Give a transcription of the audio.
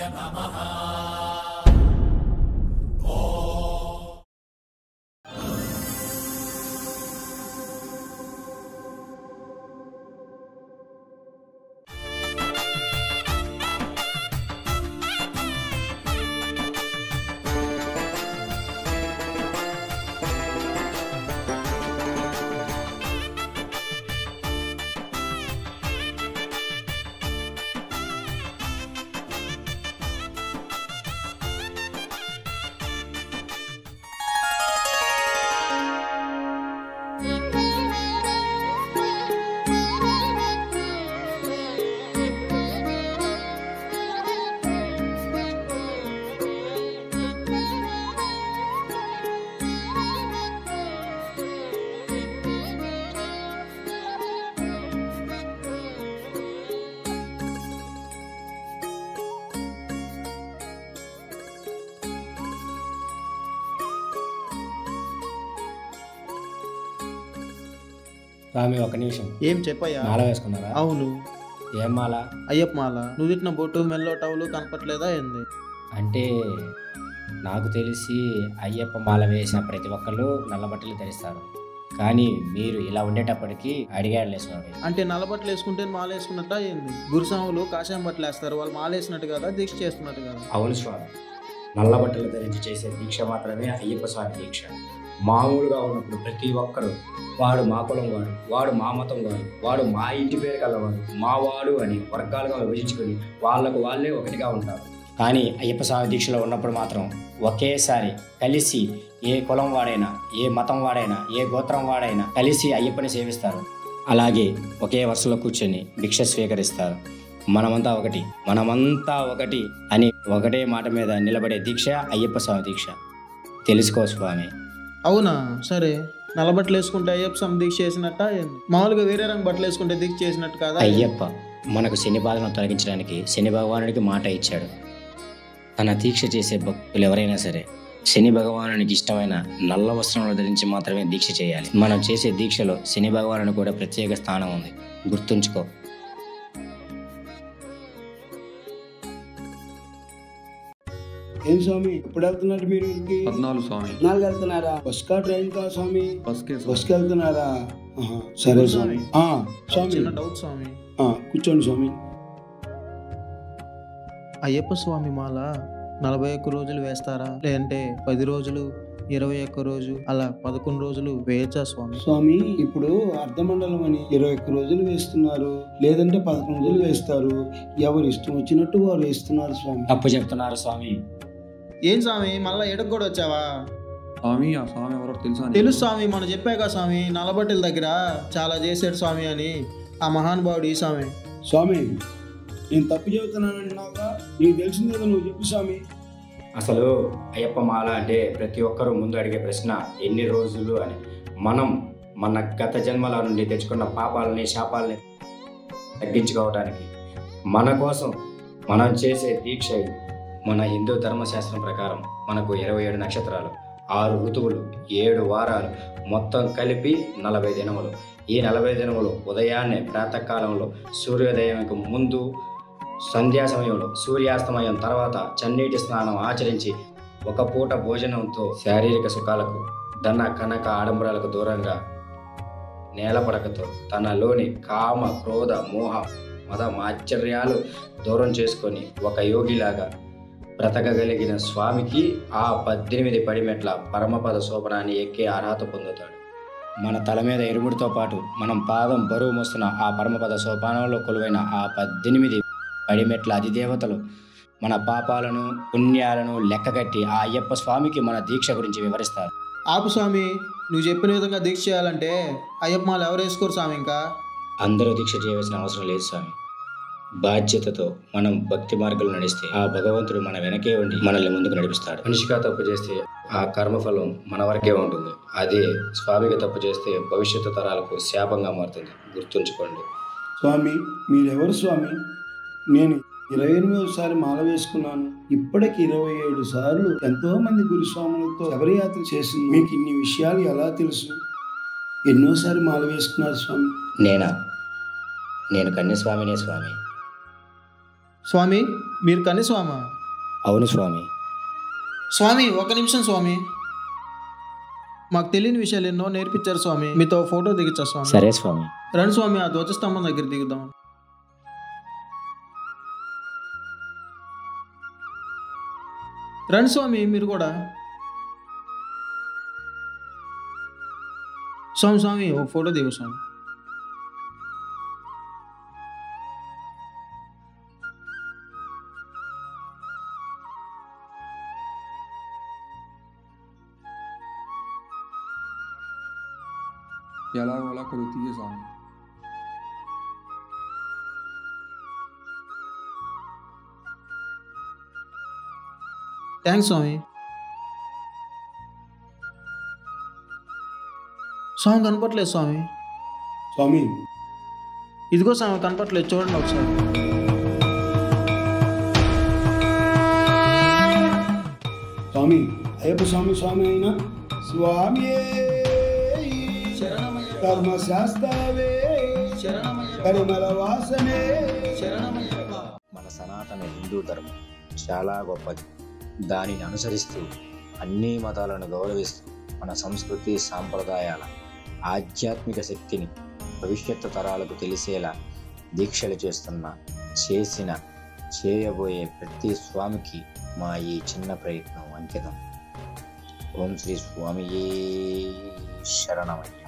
స్వామి ఒక నిమిషం ఏం చెప్పయ్యా మాల వేసుకున్నారా అవును ఏం మాల అయ్యప్ప మాల నువ్వు తిట్టిన బొట్టు మెల్లో టవులు కనపట్లేదా ఏంది అంటే నాకు తెలిసి అయ్యప్ప మాల వేసిన ప్రతి ఒక్కళ్ళు నల్ల బట్టలు ధరిస్తారు కానీ మీరు ఇలా ఉండేటప్పటికి అడిగాడులే స్వామి అంటే నల్లబట్టలు వేసుకుంటే మాల వేసుకున్నట్ట ఏంది గురుస్వాములు కాషాయం బట్టలు వేస్తారు వాళ్ళు మాల వేసినట్టు కదా దీక్ష చేస్తున్నట్టు కదా అవును స్వామి నల్ల బట్టలు ధరించి చేసే దీక్ష మాత్రమే అయ్యప్ప స్వామి దీక్ష మామూలుగా ఉన్నప్పుడు ప్రతి ఒక్కరు వాడు మా కులం వాడు వాడు మా మతం వాడు వాడు మా ఇంటి పేరు కలవాడు మా వాడు అని వర్గాలుగా విభజించుకొని వాళ్ళకు వాళ్ళే ఒకటిగా ఉంటారు కానీ అయ్యప్ప స్వామి దీక్షలో ఉన్నప్పుడు మాత్రం ఒకేసారి కలిసి ఏ కులం వాడైనా ఏ మతం వాడైనా ఏ గోత్రం వాడైనా కలిసి అయ్యప్పని సేవిస్తారు అలాగే ఒకే వరుసలో కూర్చొని భిక్ష స్వీకరిస్తారు మనమంతా ఒకటి మనమంతా ఒకటి అని ఒకటే మాట మీద నిలబడే దీక్ష అయ్యప్ప స్వామి దీక్ష తెలుసుకో స్వామి అవునా సరే నల్ల బట్టలు వేసుకుంటే అయ్యప్ప స్వామి దీక్ష చేసినట్ట ఏంది మామూలుగా వేరే రంగు బట్టలు వేసుకుంటే దీక్ష చేసినట్టు కదా అయ్యప్ప మనకు శని బాధను తొలగించడానికి శని భగవానుడికి మాట ఇచ్చాడు తన దీక్ష చేసే భక్తులు ఎవరైనా సరే శని భగవానునికి ఇష్టమైన నల్ల వస్త్రములు ధరించి మాత్రమే దీక్ష చేయాలి మనం చేసే దీక్షలో శని భగవాను కూడా ప్రత్యేక స్థానం ఉంది గుర్తుంచుకో ఏం స్వామి ఎప్పుడు వెళ్తున్నారు మీరు ఊరికి పద్నాలుగు స్వామి నాలుగు వెళ్తున్నారా బస్ కా ట్రైన్ కా స్వామి బస్కే బస్ కి వెళ్తున్నారా ఆహా, సరే స్వామి ఆ, స్వామి చిన్న డౌట్ స్వామి ఆ, కూర్చోండి స్వామి అయ్యప్ప స్వామి మాల నలభై ఒక్క రోజులు వేస్తారా లేదంటే పది రోజులు ఇరవై ఒక్క రోజు అలా పదకొండు రోజులు వేయచ్చా స్వామి స్వామి ఇప్పుడు అర్ధమండలం అని ఇరవై ఒక్క రోజులు వేస్తున్నారు లేదంటే పదకొండు రోజులు వేస్తారు ఎవరు ఇష్టం వచ్చినట్టు వారు వేస్తున్నారు స్వామి తప్పు చెప్తున్నారు స్వామి ఏం స్వామి మళ్ళా ఎడకు కూడా వచ్చావా స్వామి ఆ స్వామి ఎవరో తెలుసా నీకు? తెలుసు స్వామి మనం చెప్పాక స్వామి నల్లబట్టల దగ్గర చాలా చేశాడు స్వామి అని ఆ మహానుభావుడు ఈ స్వామి స్వామి నేను తప్పు చెబుతున్నానంటున్నావుగా నీకు తెలిసిందేదో నువ్వు చెప్పు స్వామి అసలు అయ్యప్ప మాల అంటే ప్రతి ఒక్కరూ ముందు అడిగే ప్రశ్న ఎన్ని రోజులు అని మనం మన గత జన్మల నుండి తెచ్చుకున్న పాపాలని శాపాలని తగ్గించుకోవడానికి మన కోసం మనం చేసే దీక్ష ఇది. మన హిందూ ధర్మశాస్త్రం ప్రకారం మనకు ఇరవై ఏడు నక్షత్రాలు ఆరు ఋతువులు ఏడు వారాలు మొత్తం కలిపి నలభై దినములు ఈ నలభై దినములు ఉదయాన్నే ప్రాతకాలంలో సూర్యోదయంకు ముందు సంధ్యా సమయంలో సూర్యాస్తమయం తర్వాత చన్నీటి స్నానం ఆచరించి ఒక పూట భోజనంతో శారీరక సుఖాలకు ధన కనక ఆడంబరాలకు దూరంగా నేలపడకతో తనలోని కామ క్రోధ మోహ మద మాశ్చర్యాలు దూరం చేసుకొని ఒక యోగిలాగా బ్రతకగలిగిన స్వామికి ఆ పద్దెనిమిది పడిమెట్ల పరమపద శోభనాన్ని ఎక్కే అర్హత పొందుతాడు మన తల మీద ఇరుముడితో పాటు మనం పాదం బరువు మోస్తున్న ఆ పరమపద సోపానంలో కొలువైన ఆ పద్దెనిమిది పడిమెట్ల అధిదేవతలు మన పాపాలను పుణ్యాలను లెక్కగట్టి ఆ అయ్యప్ప స్వామికి మన దీక్ష గురించి వివరిస్తారు ఆపు స్వామి నువ్వు చెప్పిన విధంగా దీక్ష చేయాలంటే అయ్యప్ప మాల ఎవరు వేసుకోరు స్వామి ఇంకా అందరూ దీక్ష చేయవలసిన అవసరం లేదు స్వామి బాధ్యతతో మనం భక్తి మార్గంలో నడిస్తే ఆ భగవంతుడు మన వెనకే ఉండి మనల్ని ముందుకు నడిపిస్తాడు మనిషిగా తప్పు చేస్తే ఆ కర్మఫలం మన వరకే ఉంటుంది అదే స్వామిగా తప్పు చేస్తే భవిష్యత్తు తరాలకు శాపంగా మారుతుంది గుర్తుంచుకోండి స్వామి మీరెవరు స్వామి నేను ఇరవై ఎనిమిదోసారి మాల వేసుకున్నాను ఇప్పటికి ఇరవై ఏడు సార్లు ఎంతో మంది గురుస్వాములతో శబరియాత్ర చేసింది మీకు ఇన్ని విషయాలు ఎలా తెలుసు ఎన్నోసారి మాల వేసుకున్నారు స్వామి నేనా నేను కన్యస్వామినే స్వామి స్వామి మీరు కని స్వామ అవును స్వామి స్వామి ఒక నిమిషం స్వామి మాకు తెలియని విషయాలు ఎన్నో నేర్పించారు స్వామి మీతో ఫోటో దిగచ్చా స్వామి సరే స్వామి రండి స్వామి ఆ ధ్వజస్తంభం దగ్గర దిగుదాం రండి స్వామి మీరు కూడా స్వామి స్వామి ఒక ఫోటో దిగు స్వామి ఎలాగో అలా కొద్దిగా తీయ స్వామి థ్యాంక్స్ స్వామి స్వామి కనపట్లేదు స్వామి స్వామి ఇదిగో స్వామి కనపట్లేదు చూడండి ఒకసారి స్వామి అయ్యప్ప స్వామి స్వామి అయినా స్వామి కర్మశాస్త్రవే కరిమల వాసనే మన సనాతన హిందూ ధర్మం చాలా గొప్పది దానిని అనుసరిస్తూ అన్ని మతాలను గౌరవిస్తూ మన సంస్కృతి సాంప్రదాయాల ఆధ్యాత్మిక శక్తిని భవిష్యత్తు తరాలకు తెలిసేలా దీక్షలు చేస్తున్న చేసిన చేయబోయే ప్రతి స్వామికి మా ఈ చిన్న ప్రయత్నం అంకితం ఓం శ్రీ స్వామియే శరణమయ్య